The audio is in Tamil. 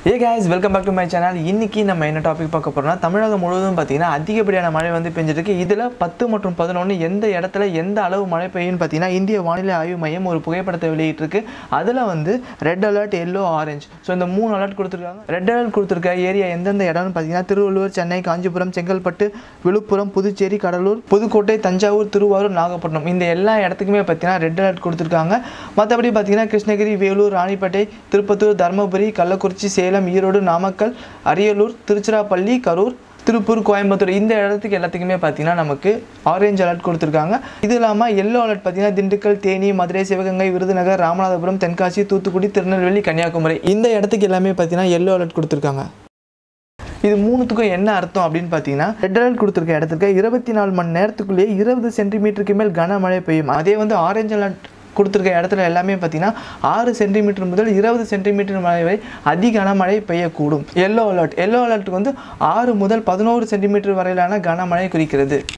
A guys welcome back to my channel இன்னைக்கு நம்ம என்ன டாபிக் பார்க்க போறோம்னா தமிழகம் முழுவதும் பார்த்தீங்கன்னா அதிகப்படியான மழை வந்து பெஞ்சிட்டு இருக்கு இதில் பத்து மற்றும் பதினொன்று எந்த இடத்துல எந்த அளவு மழை பெய்யும்னு பார்த்தீங்கன்னா இந்திய வானிலை ஆய்வு மையம் ஒரு புகைப்படத்தை வெளியிட்டிருக்கு அதில் வந்து red alert yellow orange so இந்த மூணு அலர்ட் கொடுத்துருக்காங்க ரெட் அலர்ட் கொடுத்துருக்க ஏரியா எந்தெந்த இடம்னு பார்த்தீங்கன்னா திருவள்ளூர் சென்னை காஞ்சிபுரம் செங்கல்பட்டு விழுப்புரம் புதுச்சேரி கடலூர் புதுக்கோட்டை தஞ்சாவூர் திருவாரூர் நாகப்பட்டினம் இந்த எல்லா இடத்துக்குமே பார்த்தீங்கன்னா ரெட் அலர்ட் கொடுத்துருக்காங்க மற்றபடி பார்த்தீங்கன்னா கிருஷ்ணகிரி வேலூர் ராணிப்பேட்டை திருப்பத்தூர் தருமபுரி கள்ளக்குறிச்சி சேலம் ஈரோடு நாமக்கல் அரியலூர் திருச்சிராப்பள்ளி கரூர் திருப்பூர் கோயம்புத்தூர் இந்த இடத்துக்கு எல்லாத்துக்குமே பார்த்தீங்கன்னா நமக்கு ஆரஞ்சு அலர்ட் கொடுத்துருக்காங்க இது இல்லாமல் எல்லோ அலர்ட் பார்த்தீங்கன்னா திண்டுக்கல் தேனி மதுரை சிவகங்கை விருதுநகர் ராமநாதபுரம் தென்காசி தூத்துக்குடி திருநெல்வேலி கன்னியாகுமரி இந்த இடத்துக்கு எல்லாமே பார்த்தீங்கன்னா எல்லோ அலர்ட் கொடுத்துருக்காங்க இது மூணுத்துக்கும் என்ன அர்த்தம் அப்படின்னு பார்த்தீங்கன்னா ரெட் அலர்ட் கொடுத்துருக்க இடத்துக்கு இருபத்தி நாலு மணி நேரத்துக்குள்ளேயே இருபது சென்டிமீட்டருக்கு மேல் கனமழை பெய்யும் அதே வந்து ஆரஞ்சு அலர்ட் கொடுத்துருக்க இடத்துல எல்லாமே பார்த்தீங்கன்னா ஆறு சென்டிமீட்டர் முதல் இருபது சென்டிமீட்டர் மழை வரை அதி கனமழை பெய்யக்கூடும் எல்லோ அலர்ட் எல்லோ அலர்ட்டுக்கு வந்து ஆறு முதல் பதினோரு சென்டிமீட்டர் வரையிலான கனமழை குறிக்கிறது